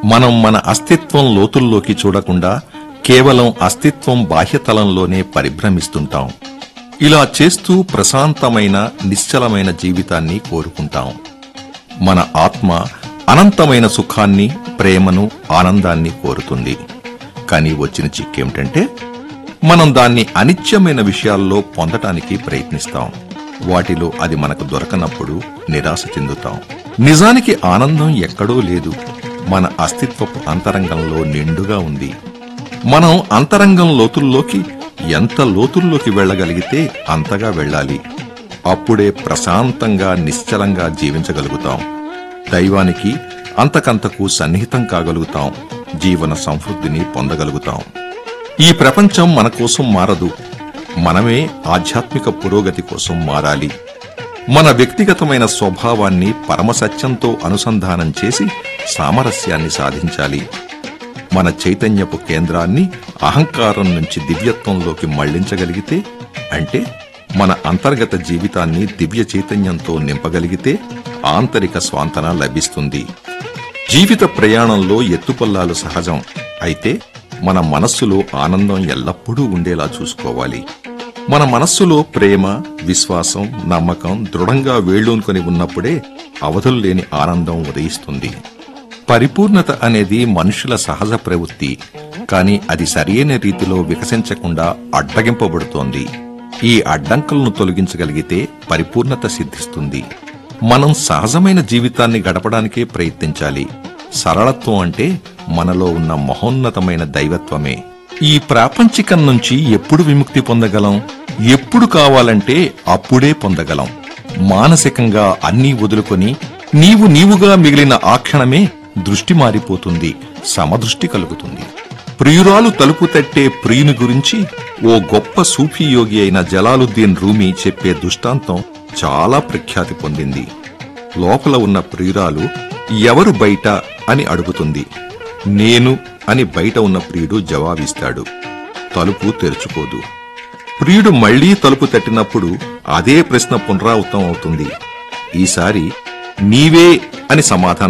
మనం మన అస్తిత్వం లోతుల్లోకి చూడకుండా కేవలం అస్తిత్వం బాహ్యతలంలోనే పరిభ్రమిస్తుంటాం ఇలా చేస్తూ ప్రశాంతమైన నిశ్చలమైన జీవితాన్ని కోరుకుంటాం మన ఆత్మ అనంతమైన సుఖాన్ని ప్రేమను ఆనందాన్ని కోరుతుంది కానీ వచ్చిన చిక్కేమిటంటే మనం దాన్ని అనిత్యమైన విషయాల్లో పొందటానికి ప్రయత్నిస్తాం వాటిలో అది మనకు దొరకనప్పుడు నిరాశ చెందుతాం నిజానికి ఆనందం ఎక్కడో లేదు మన అస్తిత్వపు అంతరంగంలో నిండుగా ఉంది మనం అంతరంగం లోతుల్లోకి ఎంత లోతుల్లోకి వెళ్ళగలిగితే అంతగా వెళ్ళాలి అప్పుడే ప్రశాంతంగా నిశ్చలంగా జీవించగలుగుతాం దైవానికి అంతకంతకు సన్నిహితం కాగలుగుతాం జీవన సంవృద్ధిని పొందగలుగుతాం ఈ ప్రపంచం మన కోసం మారదు మనమే ఆధ్యాత్మిక పురోగతి కోసం మారాలి మన వ్యక్తిగతమైన స్వభావాన్ని పరమసత్యంతో అనుసంధానం చేసి సామరస్యాన్ని సాధించాలి మన చైతన్యపు కేంద్రాన్ని అహంకారం నుంచి దివ్యత్వంలోకి మళ్లించగలిగితే అంటే మన అంతర్గత జీవితాన్ని దివ్య చైతన్యంతో నింపగలిగితే ఆంతరిక స్వాంతన లభిస్తుంది జీవిత ప్రయాణంలో ఎత్తుపల్లాలు సహజం అయితే మన మనస్సులో ఆనందం ఎల్లప్పుడూ ఉండేలా చూసుకోవాలి మన మనస్సులో ప్రేమ విశ్వాసం నమ్మకం దృఢంగా వేళ్ళూనుకొని ఉన్నప్పుడే అవధుల్లేని ఆనందం ఉదయిస్తుంది పరిపూర్ణత అనేది మనుషుల సహజ ప్రవృత్తి కానీ అది సరియైన రీతిలో వికసించకుండా అడ్డగింపబడుతోంది ఈ అడ్డంకులను తొలగించగలిగితే పరిపూర్ణత సిద్ధిస్తుంది మనం సహజమైన జీవితాన్ని గడపడానికే ప్రయత్నించాలి సరళత్వం అంటే మనలో ఉన్న మహోన్నతమైన దైవత్వమే ఈ ప్రాపంచికం నుంచి ఎప్పుడు విముక్తి పొందగలం ఎప్పుడు కావాలంటే అప్పుడే పొందగలం మానసికంగా అన్నీ వదులుకొని నీవు నీవుగా మిగిలిన ఆ క్షణమే దృష్టి మారిపోతుంది సమదృష్టి కలుగుతుంది ప్రియురాలు తలుపు తట్టే ప్రియుని గురించి ఓ గొప్ప సూఫీ యోగి అయిన జలాలుద్దీన్ రూమీ చెప్పే దృష్టాంతం చాలా ప్రఖ్యాతి పొందింది లోపల ఉన్న ప్రియురాలు ఎవరు బయట అని అడుగుతుంది నేను అని బయట ఉన్న ప్రియుడు జవాబిస్తాడు తలుపు తెరుచుకోదు ప్రియుడు మళ్లీ తలుపు తట్టినప్పుడు అదే ప్రశ్న పునరావృతం అవుతుంది ఈసారి నీవే అని సమాధానం